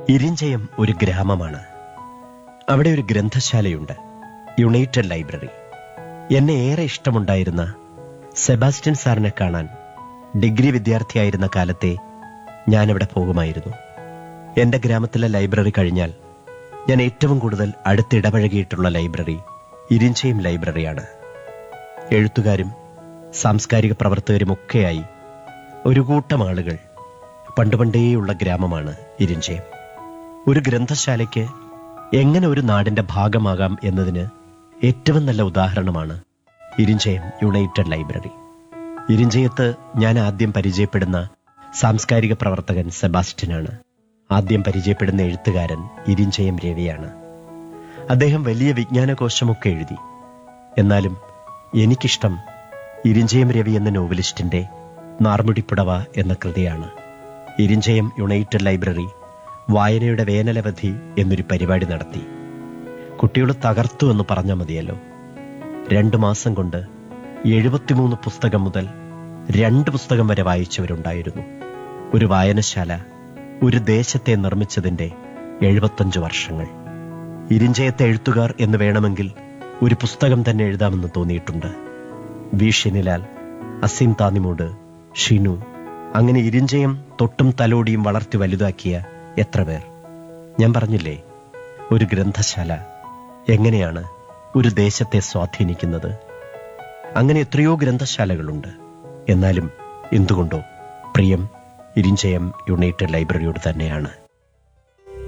ഇരിഞ്ചയം ഒരു ഗ്രാമമാണ് അവിടെ ഒരു ഗ്രന്ഥശാലയുണ്ട് യുണൈറ്റഡ് ലൈബ്രറി എന്നെ ഏറെ ഇഷ്ടമുണ്ടായിരുന്ന സെബാസ്റ്റ്യൻ സാറിനെ കാണാൻ ഡിഗ്രി വിദ്യാർത്ഥിയായിരുന്ന കാലത്തെ ഞാനവിടെ പോകുമായിരുന്നു എന്റെ ഗ്രാമത്തിലെ ലൈബ്രറി കഴിഞ്ഞാൽ ഞാൻ ഏറ്റവും കൂടുതൽ അടുത്തിടപഴകിയിട്ടുള്ള ലൈബ്രറി ഇരിഞ്ചയം ലൈബ്രറിയാണ് എഴുത്തുകാരും സാംസ്കാരിക പ്രവർത്തകരുമൊക്കെയായി ഒരു കൂട്ടം ആളുകൾ പണ്ടുപണ്ടേയുള്ള ഗ്രാമമാണ് ഇരിഞ്ചയം ഒരു ഗ്രന്ഥശാലയ്ക്ക് എങ്ങനെ ഒരു നാടിന്റെ ഭാഗമാകാം എന്നതിന് ഏറ്റവും നല്ല ഉദാഹരണമാണ് ഇരിഞ്ചയം യുണൈറ്റഡ് ലൈബ്രറി ഇരിഞ്ചയത്ത് ഞാൻ ആദ്യം പരിചയപ്പെടുന്ന സാംസ്കാരിക പ്രവർത്തകൻ സെബാസ്റ്റ്യനാണ് ആദ്യം പരിചയപ്പെടുന്ന എഴുത്തുകാരൻ ഇരിഞ്ചയം രവിയാണ് അദ്ദേഹം വലിയ വിജ്ഞാനകോശമൊക്കെ എഴുതി എന്നാലും എനിക്കിഷ്ടം ഇരിഞ്ചയം രവി എന്ന നോവലിസ്റ്റിന്റെ നാർമുടിപ്പുടവ എന്ന കൃതിയാണ് ഇരിഞ്ചയം യുണൈറ്റഡ് ലൈബ്രറി വായനയുടെ വേനലവധി എന്നൊരു പരിപാടി നടത്തി കുട്ടികൾ തകർത്തു എന്ന് പറഞ്ഞാൽ മതിയല്ലോ രണ്ടു മാസം കൊണ്ട് എഴുപത്തിമൂന്ന് പുസ്തകം മുതൽ രണ്ട് പുസ്തകം വരെ വായിച്ചവരുണ്ടായിരുന്നു ഒരു വായനശാല ഒരു ദേശത്തെ നിർമ്മിച്ചതിന്റെ എഴുപത്തഞ്ച് വർഷങ്ങൾ ഇരിഞ്ചയത്തെ എഴുത്തുകാർ എന്ന് വേണമെങ്കിൽ ഒരു പുസ്തകം തന്നെ എഴുതാമെന്ന് തോന്നിയിട്ടുണ്ട് വി ഷെനിലാൽ അസീം താന്നിമൂട് ഷിനു അങ്ങനെ ഇരിഞ്ചയം തൊട്ടും തലോടിയും വളർത്തി വലുതാക്കിയ എത്ര പേർ ഞാൻ പറഞ്ഞില്ലേ ഒരു ഗ്രന്ഥശാല എങ്ങനെയാണ് ഒരു ദേശത്തെ സ്വാധീനിക്കുന്നത് അങ്ങനെ എത്രയോ ഗ്രന്ഥശാലകളുണ്ട് എന്നാലും എന്തുകൊണ്ടോ പ്രിയം ഇരിഞ്ചയം യുണൈറ്റഡ് ലൈബ്രറിയോട് തന്നെയാണ്